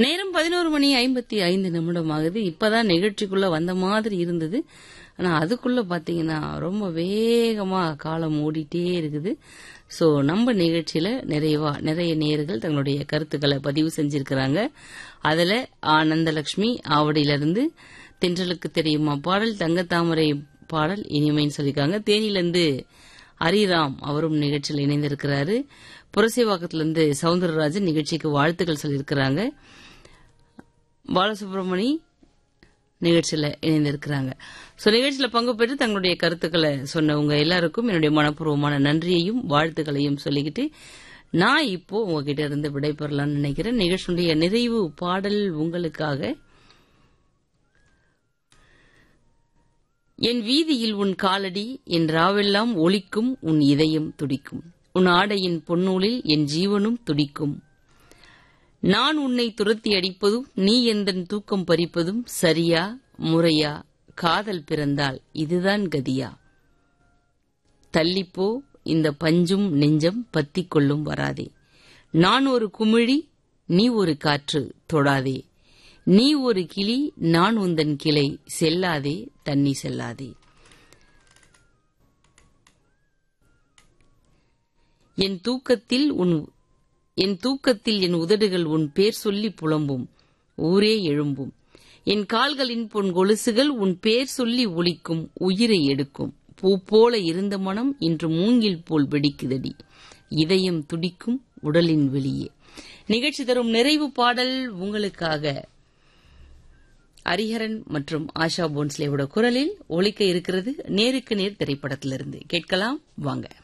நேரம் பதினோரு மணி ஐம்பத்தி ஐந்து நிமிடம் ஆகுது இப்பதான் நிகழ்ச்சிக்குள்ள வந்த மாதிரி இருந்தது ஆனா அதுக்குள்ள பாத்தீங்கன்னா ரொம்ப வேகமா காலம் ஓடிட்டே இருக்குது சோ நம்ம நிகழ்ச்சியில நிறைவா நிறைய நேர்கள் தங்களுடைய கருத்துக்களை பதிவு செஞ்சிருக்கிறாங்க அதுல ஆனந்தலட்சுமி ஆவடியிலிருந்து தென்றலுக்கு தெரியுமா பாடல் தங்கத்தாமரை பாடல் இனிமைன்னு சொல்லியிருக்காங்க தேனியிலிருந்து ஹரிராம் அவரும் நிகழ்ச்சியில் இணைந்திருக்கிறாரு புரசைவாக்கத்திலிருந்து சவுந்தரராஜன் நிகழ்ச்சிக்கு வாழ்த்துக்கள் சொல்லியிருக்கிறாங்க பாலசுப்ரமணி நிகழ்ச்சியில இணைந்திருக்கிறாங்க சோ நிகழ்ச்சியில பங்கு பெற்று தங்களுடைய கருத்துக்களை சொன்னவங்க எல்லாருக்கும் என்னுடைய மனப்பூர்வமான நன்றியையும் வாழ்த்துக்களையும் சொல்லிக்கிட்டு நான் இப்போ உங்ககிட்ட இருந்து விடைபெறலாம்னு நினைக்கிறேன் நிகழ்ச்சியுடைய நிறைவு பாடல் உங்களுக்காக என் வீதியில் உன் காலடி என் ராவெல்லாம் ஒலிக்கும் உன் இதயம் துடிக்கும் உன் ஆடையின் பொன்னூலில் என் ஜீவனும் துடிக்கும் நான் உன்னை துரத்தி அடிப்பதும் நீ எந்தன் தூக்கம் பறிப்பதும் சரியா முறையா காதல் பிறந்தால் இதுதான் கதியா தள்ளிப்போ இந்த பஞ்சும் நெஞ்சம் பத்திக் கொள்ளும் வராதே நான் ஒரு குமிழி நீ ஒரு காற்று தொடாதே நீ ஒரு கிளி நான் உந்தன் கிளை செல்லாதே தண்ணி செல்லாதே என் தூக்கத்தில் உன் என் தூக்கத்தில் என் உதடுகள் உன் பேர் சொல்லி புலம்பும் ஊரே எழும்பும் என் கால்களின் பொன் கொலுசுகள் உன் பேர் சொல்லி ஒலிக்கும் உயிரை எடுக்கும் பூ போல இருந்த மனம் இன்று மூங்கில் போல் வெடிக்குதடி இதயம் துடிக்கும் உடலின் வெளியே நிகழ்ச்சி தரும் நிறைவு பாடல் உங்களுக்காக ஹரிஹரன் மற்றும் ஆஷா போன்ஸ்லேவோட குரலில் ஒலிக்க இருக்கிறது நேருக்கு நேர் திரைப்படத்திலிருந்து கேட்கலாம் வாங்க